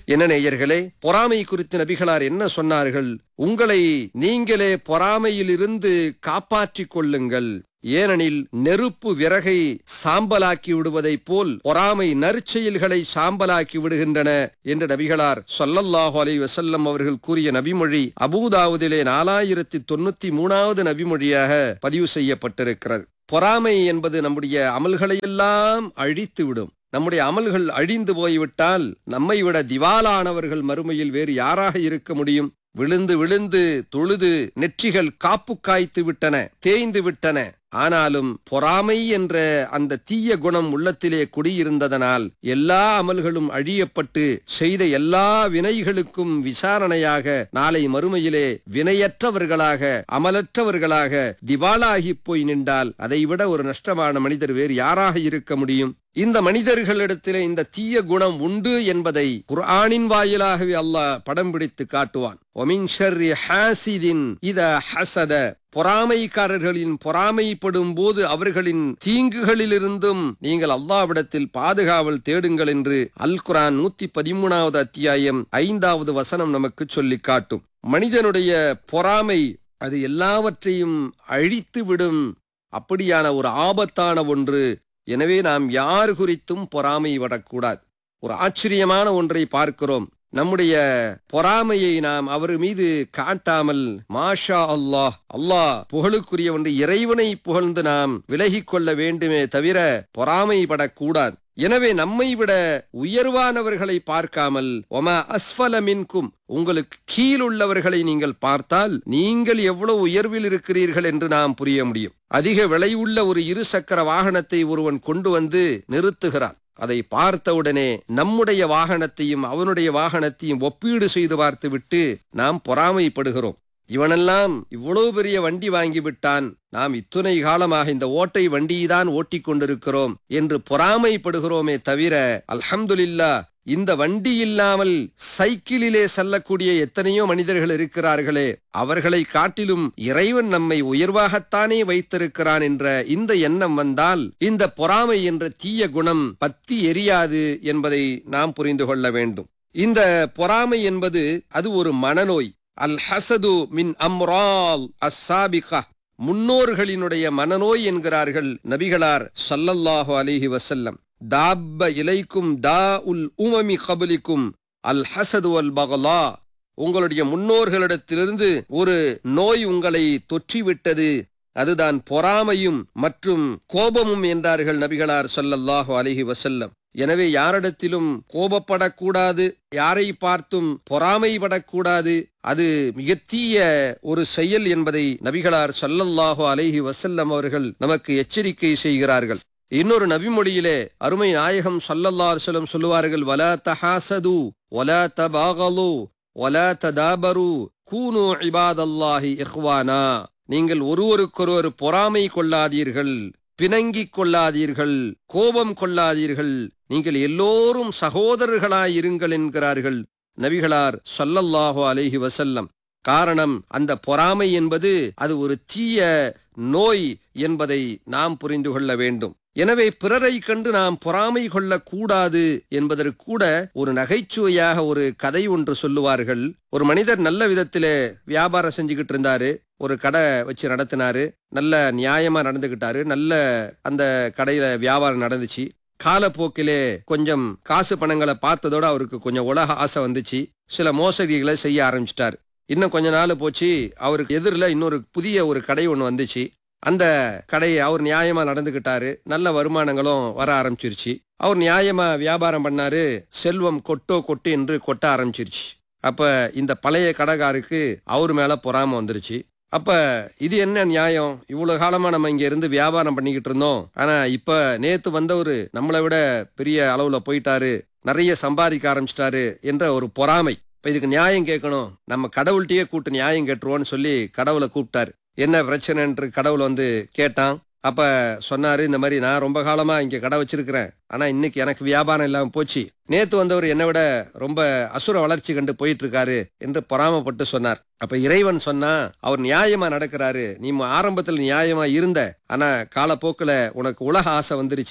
என்ன நேயர்களே பொறாமை குறித்து நபிகளார் என்ன சொன்னார்கள் உங்களை நீங்களே பொறாமையிலிருந்து காப்பாற்றிக் கொள்ளுங்கள் ஏனெனில் நெருப்பு விறகை சாம்பலாக்கி விடுவதைப் போல் பொறாமை நற்செயல்களை சாம்பலாக்கி விடுகின்றன என்று நபிகளார் சொல்லல்லாஹு அலை வசல்லம் அவர்கள் கூறிய நபிமொழி அபூதாவுதிலே நாலாயிரத்தி தொண்ணூத்தி மூணாவது நபிமொழியாக பதிவு செய்யப்பட்டிருக்கிறது பொறாமை என்பது நம்முடைய அமல்களையெல்லாம் அழித்து விடும் நம்முடைய அமல்கள் அழிந்து போய்விட்டால் நம்மை விட திவாலானவர்கள் மறுமையில் வேறு யாராக இருக்க முடியும் விழுந்து விழுந்து தொழுது நெற்றிகள் காப்பு காய்த்து விட்டன தேய்ந்து விட்டன ஆனாலும் பொறாமை என்ற அந்த தீய குணம் உள்ளத்திலே குடியிருந்ததனால் எல்லா அமல்களும் அழியப்பட்டு செய்த எல்லா வினைகளுக்கும் விசாரணையாக நாளை மறுமையிலே வினையற்றவர்களாக அமலற்றவர்களாக திவாலாகி போய் நின்றால் அதைவிட ஒரு நஷ்டமான மனிதர் வேறு யாராக இருக்க முடியும் இந்த மனிதர்களிடத்திலே இந்த தீய குணம் உண்டு என்பதை குர்ஆனின் வாயிலாகவே அல்லாஹ் படம் பிடித்து காட்டுவான் ஒமின் ஷர்ரி ஹாசிதின் இத ஹசத பொறாமைக்காரர்களின் பொறாமைப்படும் போது அவர்களின் தீங்குகளிலிருந்தும் நீங்கள் அல்லாவிடத்தில் பாதுகாவல் தேடுங்கள் என்று அல் குரான் நூத்தி பதிமூணாவது அத்தியாயம் ஐந்தாவது வசனம் நமக்கு சொல்லிக் காட்டும் மனிதனுடைய பொறாமை அது எல்லாவற்றையும் அழித்து விடும் அப்படியான ஒரு ஆபத்தான ஒன்று எனவே நாம் யார் குறித்தும் பொறாமை விடக்கூடாது ஒரு ஆச்சரியமான ஒன்றை பார்க்கிறோம் நம்முடைய பொறாமையை நாம் அவர் மீது காட்டாமல் மாஷா அல்லாஹ் அல்லாஹ் புகழுக்குரிய ஒன்று இறைவனை புகழ்ந்து நாம் விலகிக் கொள்ள வேண்டுமே தவிர பொறாமைப்படக்கூடாது எனவே நம்மை விட உயர்வானவர்களை பார்க்காமல் ஒமா அஸ்ஃபல மின்கும் உங்களுக்கு கீழுள்ளவர்களை நீங்கள் பார்த்தால் நீங்கள் எவ்வளவு உயர்வில் இருக்கிறீர்கள் என்று நாம் புரிய முடியும் அதிக விலையுள்ள ஒரு இரு சக்கர வாகனத்தை ஒருவன் கொண்டு வந்து நிறுத்துகிறான் அதை பார்த்தவுடனே நம்முடைய வாகனத்தையும் அவனுடைய வாகனத்தையும் ஒப்பீடு செய்து பார்த்துவிட்டு நாம் பொறாமைப்படுகிறோம் இவனெல்லாம் இவ்வளவு பெரிய வண்டி வாங்கி விட்டான் நாம் இத்துணை காலமாக இந்த ஓட்டை வண்டியைதான் ஓட்டிக் கொண்டிருக்கிறோம் என்று பொறாமைப்படுகிறோமே தவிர அல்ஹம்துலில்லா இந்த வண்டி இல்லாமல் சைக்கிளிலே செல்லக்கூடிய எத்தனையோ மனிதர்கள் இருக்கிறார்களே அவர்களை காட்டிலும் இறைவன் நம்மை உயர்வாகத்தானே வைத்திருக்கிறான் என்ற இந்த எண்ணம் வந்தால் இந்த பொறாமை என்ற தீய குணம் பத்தி எரியாது என்பதை நாம் புரிந்து கொள்ள வேண்டும் இந்த பொறாமை என்பது அது ஒரு மனநோய் அல் ஹசது மின் அம்ரால் அஸ்ஸாபிகா முன்னோர்களினுடைய மனநோய் என்கிறார்கள் நபிகளார் சல்லல்லாஹு அலிஹி வசல்லம் தாப்ப இலைக்கும் தா உல் உமமி கபலிக்கும் அல் ஹசது அல் பகலா உங்களுடைய முன்னோர்களிடத்திலிருந்து ஒரு நோய் உங்களை தொற்றிவிட்டது அதுதான் பொறாமையும் மற்றும் கோபமும் என்றார்கள் நபிகளார் சொல்லல்லாஹு அலிஹி வசல்லம் எனவே யாரிடத்திலும் கோபப்படக்கூடாது யாரை பார்த்தும் பொறாமைப்படக்கூடாது அது மிக தீய ஒரு செயல் என்பதை நபிகளார் சல்லல்லாஹு அலைஹி வசல்லம் அவர்கள் நமக்கு எச்சரிக்கை செய்கிறார்கள் இன்னொரு நபிமொழியிலே அருமை நாயகம் சல்லல்லா செல்லம் சொல்லுவார்கள் வலா தஹாசது வலா தபாகலு வலா ததாபரு கூனு இபாதல்லாஹி இஹ்வானா நீங்கள் ஒருவருக்கொருவர் பொறாமை கொள்ளாதீர்கள் பிணங்கிக் கொள்ளாதீர்கள் கோபம் கொள்ளாதீர்கள் நீங்கள் எல்லோரும் சகோதரர்களாயிருங்கள் என்கிறார்கள் நபிகளார் சொல்லல்லாஹோ அலைஹி வசல்லம் காரணம் அந்த பொறாமை என்பது அது ஒரு தீய நோய் என்பதை நாம் புரிந்து கொள்ள வேண்டும் எனவே பிறரை கண்டு நாம் பொறாமை கொள்ளக்கூடாது என்பதற்கு கூட ஒரு நகைச்சுவையாக ஒரு கதை ஒன்று சொல்லுவார்கள் ஒரு மனிதர் நல்ல விதத்திலே வியாபாரம் செஞ்சுக்கிட்டு இருந்தாரு ஒரு கடை வச்சு நடத்தினாரு நல்ல நியாயமா நடந்துகிட்டாரு நல்ல அந்த கடையில வியாபாரம் நடந்துச்சு காலப்போக்கிலே கொஞ்சம் காசு பணங்களை பார்த்ததோட அவருக்கு கொஞ்சம் உலக ஆசை வந்துச்சு சில மோசடிகளை செய்ய ஆரம்பிச்சிட்டாரு இன்னும் கொஞ்ச நாள் போச்சு அவருக்கு எதிரில் இன்னொரு புதிய ஒரு கடை ஒன்று வந்துச்சு அந்த கடையை அவர் நியாயமா நடந்துகிட்டாரு நல்ல வருமானங்களும் வர ஆரம்பிச்சிருச்சு அவர் நியாயமா வியாபாரம் பண்ணாரு செல்வம் கொட்டோ கொட்டு என்று கொட்ட ஆரம்பிச்சிருச்சு அப்ப இந்த பழைய கடைக்காருக்கு அவர் மேல பொறாம வந்துருச்சு அப்ப இது என்ன நியாயம் இவ்வளவு காலமா நம்ம இங்க இருந்து வியாபாரம் பண்ணிக்கிட்டு இருந்தோம் ஆனா இப்ப நேத்து வந்தவரு நம்மளை விட பெரிய அளவுல போயிட்டாரு நிறைய சம்பாதிக்க ஆரம்பிச்சிட்டாரு என்ற ஒரு பொறாமை இப்ப இதுக்கு நியாயம் கேட்கணும் நம்ம கடவுள்கிட்டயே கூட்டு நியாயம் கேட்டுருவோன்னு சொல்லி கடவுளை கூப்பிட்டாரு என்ன பிரச்சனைன்று கடவுள் வந்து கேட்டான் அப்ப சொன்னாரு இந்த மாதிரி நான் ரொம்ப காலமா இங்க கடை வச்சிருக்கிறேன் ஆனா இன்னைக்கு எனக்கு வியாபாரம் இல்லாம போச்சு நேத்து வந்தவர் என்னை விட ரொம்ப அசுர வளர்ச்சி கண்டு போயிட்டு இருக்காரு என்று பொறாமப்பட்டு சொன்னார் அப்ப இறைவன் சொன்னா அவர் நியாயமா நடக்கிறாரு நீ ஆரம்பத்தில் நியாயமா இருந்த ஆனா காலப்போக்கில் உனக்கு உலக ஆசை வந்துருச்சு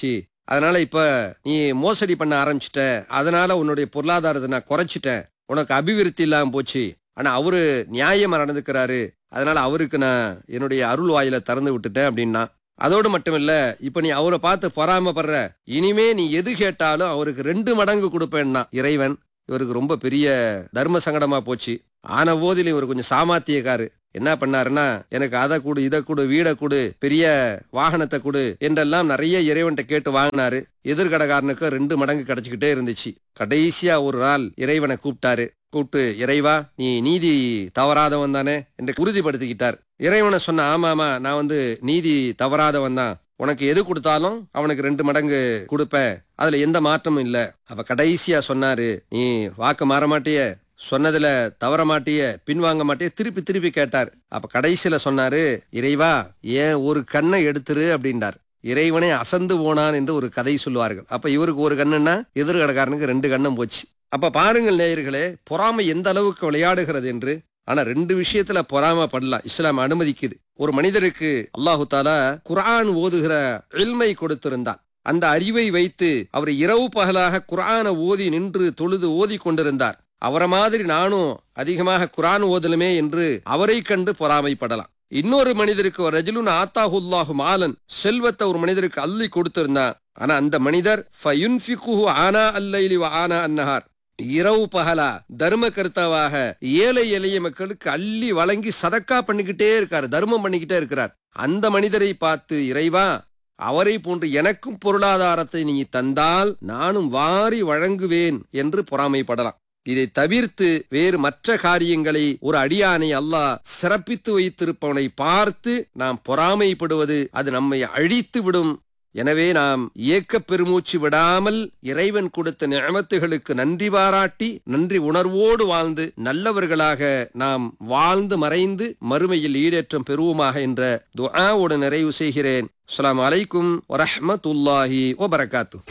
அதனால இப்ப நீ மோசடி பண்ண ஆரம்பிச்சிட்ட அதனால உன்னுடைய பொருளாதாரத்தை நான் குறைச்சிட்டேன் உனக்கு அபிவிருத்தி இல்லாம போச்சு ஆனா அவரு நியாயமா நடந்துக்கிறாரு அதனால அவருக்கு நான் என்னுடைய அருள் வாயில திறந்து விட்டுட்டேன் அப்படின்னா அதோடு மட்டுமில்ல இப்ப நீ அவரை பார்த்து பொறாமப்படுற இனிமே நீ எது கேட்டாலும் அவருக்கு ரெண்டு மடங்கு கொடுப்பேன்னா இறைவன் இவருக்கு ரொம்ப பெரிய தர்ம சங்கடமா போச்சு ஆன போதிலும் இவர் கொஞ்சம் சாமாத்தியக்காரு என்ன பண்ணாருன்னா எனக்கு அதை கொடு இதை கொடு வீடை கொடு பெரிய வாகனத்தை கொடு என்றெல்லாம் நிறைய இறைவன்கிட்ட கேட்டு வாங்கினாரு எதிர்கடகாரனுக்கு ரெண்டு மடங்கு கிடைச்சிக்கிட்டே இருந்துச்சு கடைசியா ஒரு நாள் இறைவனை கூப்பிட்டாரு கூப்பிட்டு இறைவா நீ நீதி தவறாதவன் தானே என்று உறுதிப்படுத்திக்கிட்டார் இறைவனை சொன்ன ஆமாமா நான் வந்து நீதி தவறாதவன் தான் உனக்கு எது கொடுத்தாலும் அவனுக்கு ரெண்டு மடங்கு கொடுப்பேன் அதுல எந்த மாற்றமும் இல்ல அவ கடைசியா சொன்னாரு நீ வாக்கு மாற மாட்டிய சொன்னதுல தவற மாட்டிய பின்வாங்க மாட்டிய திருப்பி திருப்பி கேட்டார் அப்ப கடைசியில சொன்னாரு இறைவா ஏன் ஒரு கண்ணை எடுத்துரு அப்படின்றார் இறைவனே அசந்து போனான் என்று ஒரு கதை சொல்லுவார்கள் அப்ப இவருக்கு ஒரு கண்ணுன்னா எதிர்கடக்காரனுக்கு ரெண்டு கண்ணும் போச்சு அப்ப பாருங்கள் நேயர்களே பொறாமை எந்த அளவுக்கு விளையாடுகிறது என்று ஆனா ரெண்டு விஷயத்துல பொறாமப்படலாம் இஸ்லாம் அனுமதிக்குது ஒரு மனிதருக்கு அல்லாஹு தாலா குர்ஆன் ஓதுகிற இல்மை கொடுத்திருந்தான் அந்த அறிவை வைத்து அவர் இரவு பகலாக குர்ஆனை ஓதி நின்று தொழுது ஓதி கொண்டிருந்தார் அவரை மாதிரி நானும் அதிகமாக குர்ஆன் ஓதலுமே என்று அவரை கண்டு பொறாமைப்படலாம் இன்னொரு மனிதருக்கு ஒரு ரஜுலுன் ஆத்தாஹுல்லாஹு மாலன் செல்வத்தை ஒரு மனிதருக்கு அள்ளி கொடுத்திருந்தான் ஆனா அந்த மனிதர் ஃபயுன்ஃபிகுஹு ஆனா அல்லைலி வ ஆனா அன்னஹார் இரவு பகலா தர்ம கர்த்தாவாக ஏழை எளிய மக்களுக்கு அள்ளி வழங்கி சதக்கா பண்ணிக்கிட்டே இருக்காரு தர்மம் பண்ணிக்கிட்டே இருக்கிறார் அந்த மனிதரை பார்த்து இறைவா அவரை போன்று எனக்கும் பொருளாதாரத்தை நீ தந்தால் நானும் வாரி வழங்குவேன் என்று பொறாமைப்படலாம் இதை தவிர்த்து வேறு மற்ற காரியங்களை ஒரு அடியானை அல்லாஹ் சிறப்பித்து வைத்திருப்பவனை பார்த்து நாம் பொறாமைப்படுவது அது நம்மை அழித்து விடும் எனவே நாம் ஏக்க பெருமூச்சு விடாமல் இறைவன் கொடுத்த நியமத்துகளுக்கு நன்றி பாராட்டி நன்றி உணர்வோடு வாழ்ந்து நல்லவர்களாக நாம் வாழ்ந்து மறைந்து மறுமையில் ஈடேற்றம் பெறுவோமாக என்ற துஆவோடு நிறைவு செய்கிறேன் அஸ்ஸலாமு அலைக்கும் வரஹ்மத்துல்லாஹி வபரகாத்து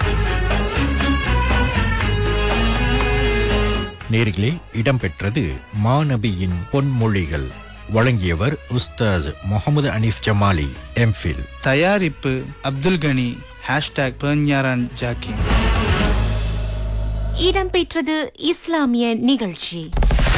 நேரிலே இடம்பெற்றது மாநபியின் பொன்மொழிகள் வழங்கியவர் உஸ்தாத் முகமது அனீஃப் ஜமாலி எம்ஃபில் தயாரிப்பு அப்துல் கனி ஹேஷ்டாக் பெர்ஞாரான் ஜாக்கின் இடம்பெற்றது இஸ்லாமிய நிகழ்ச்சி